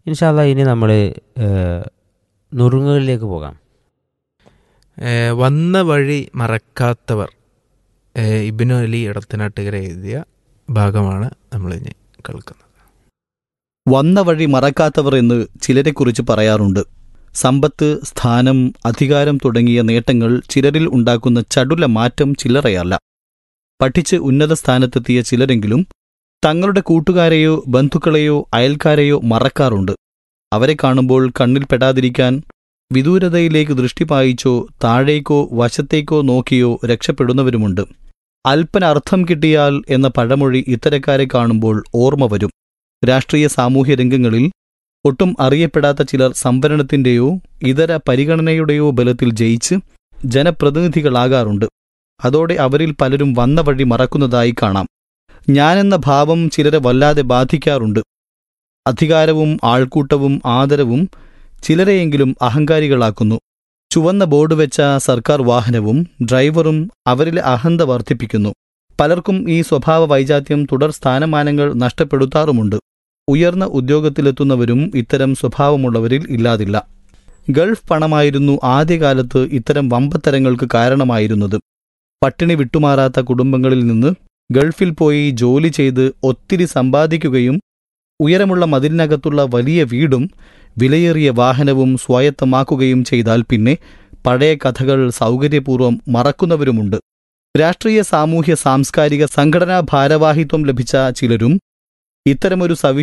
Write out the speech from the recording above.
ഇൻഷാല്ല ഇനി നമ്മൾ നുറുങ്ങുകളിലേക്ക് പോകാം ഏഹ് വന്ന വഴി മറക്കാത്തവർ ഏഹ് ഇബിനു അലി ഇടത്തനാട്ടുകര എഴുതിയ ഭാഗമാണ് നമ്മൾ ഇനി കേൾക്കുന്നത് വന്ന വഴി മറക്കാത്തവർ എന്ന് ചിലരെക്കുറിച്ച് പറയാറുണ്ട് സമ്പത്ത് സ്ഥാനം അധികാരം തുടങ്ങിയ നേട്ടങ്ങൾ ചിലരിൽ ഉണ്ടാക്കുന്ന ചടുല മാറ്റം ചില്ലറയല്ല പഠിച്ച് ഉന്നത സ്ഥാനത്തെത്തിയ ചിലരെങ്കിലും തങ്ങളുടെ കൂട്ടുകാരെയോ ബന്ധുക്കളെയോ അയൽക്കാരെയോ മറക്കാറുണ്ട് അവരെ കാണുമ്പോൾ കണ്ണിൽ പെടാതിരിക്കാൻ വിദൂരതയിലേക്ക് ദൃഷ്ടി പായിച്ചോ താഴേക്കോ വശത്തേക്കോ നോക്കിയോ രക്ഷപ്പെടുന്നവരുമുണ്ട് അല്പന അർത്ഥം കിട്ടിയാൽ എന്ന പഴമൊഴി ഇത്തരക്കാരെ കാണുമ്പോൾ ഓർമ്മ വരും രാഷ്ട്രീയ സാമൂഹ്യ രംഗങ്ങളിൽ ഒട്ടും അറിയപ്പെടാത്ത ചിലർ സംവരണത്തിന്റെയോ ഇതര പരിഗണനയുടെയോ ബലത്തിൽ ജയിച്ച് ജനപ്രതിനിധികളാകാറുണ്ട് അതോടെ അവരിൽ പലരും വന്ന വഴി മറക്കുന്നതായി കാണാം ഞാനെന്ന ഭാവം ചിലരെ വല്ലാതെ ബാധിക്കാറുണ്ട് അധികാരവും ആൾക്കൂട്ടവും ആദരവും ചിലരെയെങ്കിലും അഹങ്കാരികളാക്കുന്നു ചുവന്ന ബോർഡ് വെച്ച സർക്കാർ വാഹനവും ഡ്രൈവറും അവരിലെ അഹന്ത വർദ്ധിപ്പിക്കുന്നു പലർക്കും ഈ സ്വഭാവ വൈജാത്യം തുടർ സ്ഥാനമാനങ്ങൾ നഷ്ടപ്പെടുത്താറുമുണ്ട് ഉയർന്ന ഉദ്യോഗത്തിലെത്തുന്നവരും ഇത്തരം സ്വഭാവമുള്ളവരിൽ ഇല്ലാതില്ല ഗൾഫ് പണമായിരുന്നു ആദ്യകാലത്ത് ഇത്തരം വമ്പത്തരങ്ങൾക്ക് കാരണമായിരുന്നത് പട്ടിണി വിട്ടുമാറാത്ത കുടുംബങ്ങളിൽ നിന്ന് ഗൾഫിൽ പോയി ജോലി ചെയ്ത് ഒത്തിരി സമ്പാദിക്കുകയും ഉയരമുള്ള മതിലിനകത്തുള്ള വലിയ വീടും വിലയേറിയ വാഹനവും സ്വായത്തമാക്കുകയും ചെയ്താൽ പിന്നെ പഴയ കഥകൾ സൗകര്യപൂർവ്വം മറക്കുന്നവരുമുണ്ട് രാഷ്ട്രീയ സാമൂഹ്യ സാംസ്കാരിക സംഘടനാ ഭാരവാഹിത്വം ലഭിച്ച ചിലരും ഇത്തരമൊരു സവി